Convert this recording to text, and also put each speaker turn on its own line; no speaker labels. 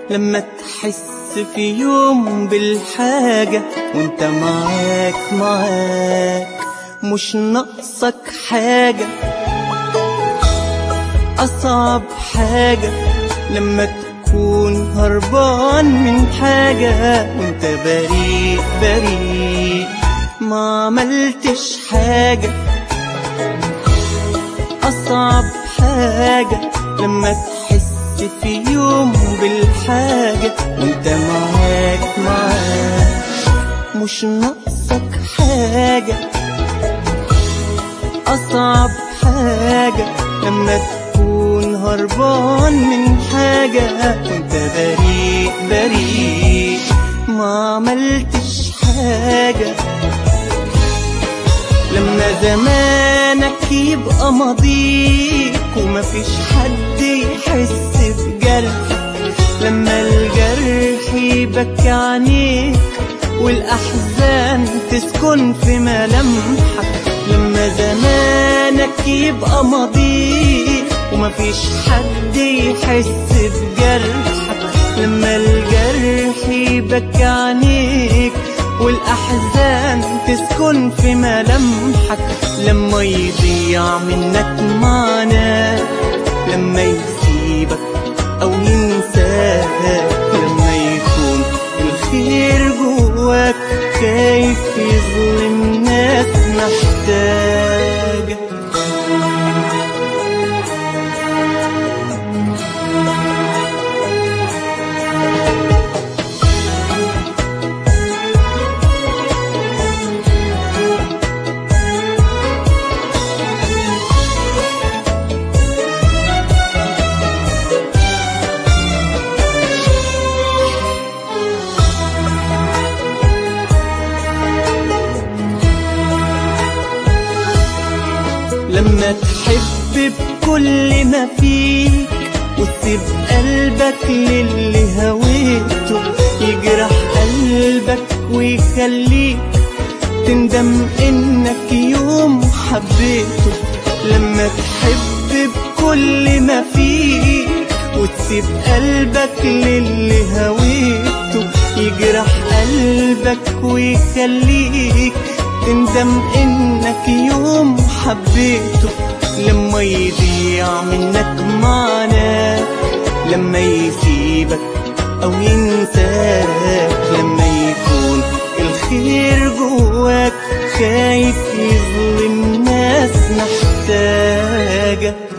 لما تحس في يوم بالحاجة وانت معاك معاك مش ناقصك حاجة أصعب حاجة لما تكون هربان من حاجة وانت بريء بريء ما عملتش حاجة أصعب حاجة لما تحس في يوم بالحاجة وانت معاك معاك مش ناقصك حاجة أصعب حاجة لما تكون هربان من حاجة وانت بريء بريء ما عملتش حاجة لما زمانك يبقى ماضيك ومفيش حد يحس بجرح لما الجرح يبكي عينيك والأحزان تسكن في ملامحك لما زمانك يبقى ماضيك ومفيش حد يحس بجرحك لما الجرح يبكي عينيك والأحزان تسكن في ملامحك لما يضيع منك معنى لما يسيبك أو ينساك لما يكون الخير جواك خايف يظلم ناس محتاجة لما تحب بكل ما فيك وتسيب قلبك للي هويته يجرح قلبك ويخليك تندم انك يوم حبيته لما تحب بكل ما فيك وتسيب قلبك للي هويته يجرح قلبك ويخليك تندم انك يوم حبيته لما يضيع منك معنى لما يسيبك او ينساك لما يكون الخير جواك خايف يظلم ناس محتاجه